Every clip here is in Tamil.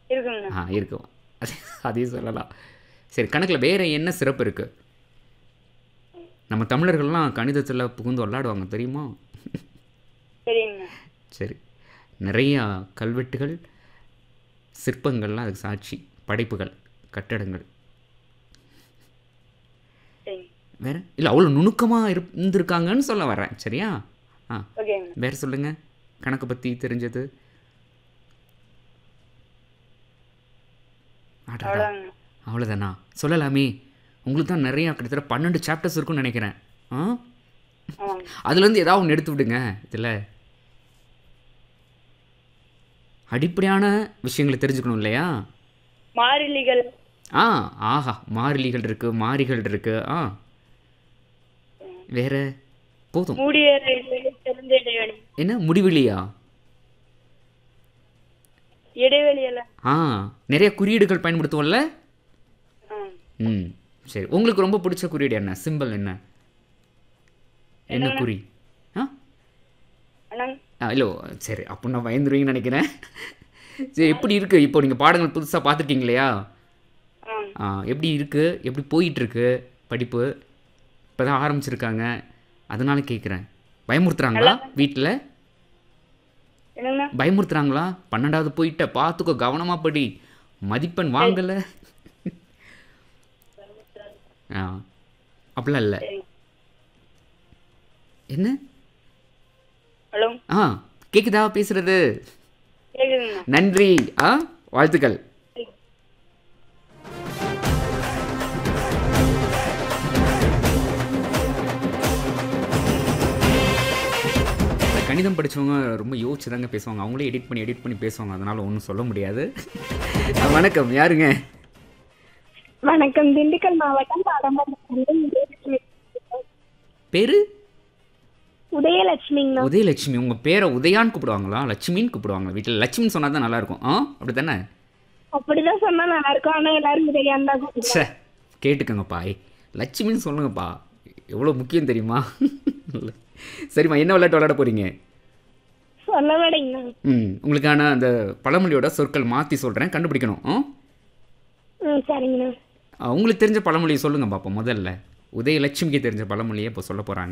இருக்குங்கண்ணா ஆ இருக்கும் அது அதையும் சொல்லலாம் சரி கணக்கில் வேறு என்ன சிறப்பு இருக்குது நம்ம தமிழர்கள்லாம் கணிதத்தில் புகுந்து விளாடுவாங்க தெரியுமா சரிங்கண்ணா சரி நிறையா கல்வெட்டுகள் சிற்பங்கள்லாம் அதுக்கு சாட்சி படைப்புகள் கட்டடங்கள் சரிங்க வேற இல்லை அவ்வளோ நுணுக்கமாக இருந்திருக்காங்கன்னு சொல்ல வரேன் சரியா ஆ ஓகேங்கண்ணா வேற சொல்லுங்க கணக்கு பற்றி தெரிஞ்சது அடடா அவ்வளோதாங்கண்ணா அவ்வளோதானா சொல்லலாமே உங்களுக்கு தான் நிறையா கிட்டத்தட்ட பன்னெண்டு சாப்டர்ஸ் இருக்கும்னு நினைக்கிறேன் ஆ ஆமாங்க அதுலேருந்து ஏதாவது ஒன்று எடுத்து விடுங்க இதில் அடிப்படையான விஷயங்களை தெரிஞ்சுக்கணும் இல்லையா மாறிலிகள் ஆ ஆஹா மாறிலிகள் இருக்குது மாறிகள் இருக்குது ஆ வேற போதும் மூடிய இடைவெளி தெரிஞ்ச இடைவெளி என்ன முடிவிலியா இடைவெளி எல்லாம் ஆ நிறைய குறியீடுகள் பயன்படுத்துவோம்ல ஆ ம் சரி உங்களுக்கு ரொம்ப பிடிச்ச குறியீடு என்ன சிம்பிள் என்ன என்ன குறி ஆ அண்ணாங்க ஆ இல்லை சரி அப்போ நான் பயந்துருவீங்கன்னு நினைக்கிறேன் சரி எப்படி இருக்குது இப்போ நீங்கள் பாடங்கள் புதுசாக பார்த்துருக்கீங்க இல்லையா ஆ ஆ, எப்படி இருக்குது எப்படி போயிட்டுருக்கு படிப்பு இப்போ தான் ஆரம்பிச்சிருக்காங்க அதனால கேட்குறேன் பயமுறுத்துறாங்களா வீட்டில் என்னங்கண்ணா பயமுறுத்துறாங்களா பன்னெண்டாவது போயிட்ட பார்த்துக்கோ கவனமாக படி மதிப்பெண் வாங்கலை ஆ அப்படிலாம் இல்லை சரிங்க என்ன ஹலோ ஆ கேக்குதா பேசுறது கேக்குதுங்கண்ணா நன்றி ஆ வாழ்த்துக்கள் இந்த கணிதம் படிச்சவங்க ரொம்ப யோசிச்சு தாங்க பேசுவாங்க அவங்களே எடிட் பண்ணி எடிட் பண்ணி பேசுவாங்க அதனால ஒன்றும் சொல்ல முடியாது ஆ, வணக்கம் யாருங்க வணக்கம் திண்டுக்கல் மாவட்டம் பாடம்பரத்திலிருந்து உதயலட்சுமி பேரு உதயலட்சுமிங்கண்ணா உதயலட்சுமி உங்க பேரை உதயான்னு கூப்பிடுவாங்களா லட்சுமின்னு கூப்பிடுவாங்க வீட்டில் லட்சுமின்னு சொன்னா தான் நல்லா இருக்கும் ஆ அப்படி தானே அப்படிதான் சொன்னா நல்லா இருக்கும் ஆனா எல்லாரும் உதயான்னு தான் கூப்பிடுவாங்க. ச்சே கேட்டுக்கோங்கப்பா ஏய், லட்சுமின்னு சொல்லுங்கப்பா எவ்வளோ முக்கியம் தெரியுமா சரிம்மா என்ன விளையாட்டு விளையாட போறீங்க சொல்ல விடைங்கண்ணா ம் உங்களுக்கான அந்த பழமொழியோட சொற்கள் மாற்றி சொல்கிறேன் கண்டுபிடிக்கணும் ஆ? ம் சரிங்கண்ணா ஆ, உங்களுக்கு தெரிஞ்ச பழமொழியை சொல்லுங்க பாப்போம் முதல்ல உதயலட்சுமிக்கு தெரிஞ்ச பழமொழியை இப்போ சொல்ல போகிறாங்க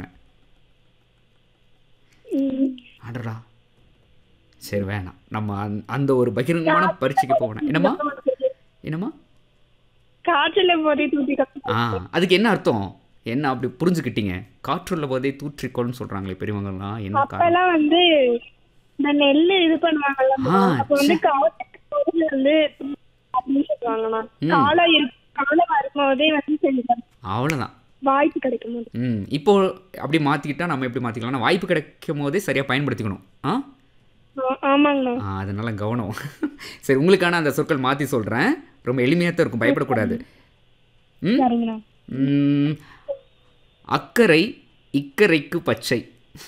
ம் ஆடரா சரி வேணாம் நம்ம அந்த- அந்த ஒரு பகிரங்கமான பரீட்சைக்கு போகணும் என்னம்மா என்னம்மா காற்றுல போதை தூத்தி ஆ அதுக்கு என்ன அர்த்தம் என்ன அப்படி புரிஞ்சுக்கிட்டீங்க காற்றுள்ள போதே தூற்றிக்கொள்னு சொல்கிறாங்களே பெரியவங்கலாம் என்ன காரணம் அப்பெல்லாம் வந்து இந்த நெல்லு இது பண்ணுவாங்கல்ல ஆ, அப்ப வந்து காற்றுக்கு போது வந்து அப்படின்னு சொல்லுவாங்கண்ணா காலம் இருக்கு காலம் வரும்போதே வந்து செஞ்சுட்டாங்க அவ்வளோதான் வாய்ப்பு கிடைக்கும் போது ம் இப்போ அப்படி மாற்றிக்கிட்டா நம்ம எப்படி மாற்றிக்கலாம்னா வாய்ப்பு கிடைக்கும் போதே சரியாக பயன்படுத்திக்கணும் ஆ ஆ- ஆமாங்கண்ணா ஆ அதனால கவனம் சரி உங்களுக்கான அந்த சொற்கள் மாற்றி சொல்கிறேன் ரொம்ப எளிமையாக தான் இருக்கும் பயப்படக்கூடாது ம் சரிங்கண்ணா ம், அக்கறை இக்கரைக்கு பச்சை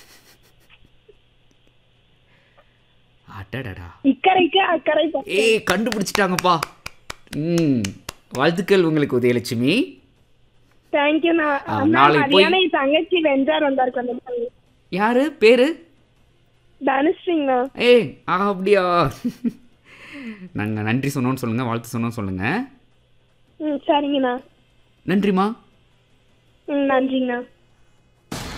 அடடடா இக்கரைக்கு அக்கறை பக்கம். ஏய் கண்டுபிடிச்சிட்டாங்கப்பா ம் வாழ்த்துக்கள் உங்களுக்கு உதயலட்சுமி தேங்க்யூண்ணா ஆ, அண்ணா நாளைக்கு போய்- மதியானம் என் தங்கச்சி வெஞ்சார் வந்தார் கொஞ்சம் யாரு பேரு தனுஸ்ரீங்கண்ணா ஏய் ஆ அப்படியா நாங்கள் நன்றி சொன்னோன்னு சொல்லுங்கள் வாழ்த்து சொன்னோன்னு சொல்லுங்கள் ம் சரிங்கண்ணா நன்றிம்மா ம் நன்றிங்கண்ணா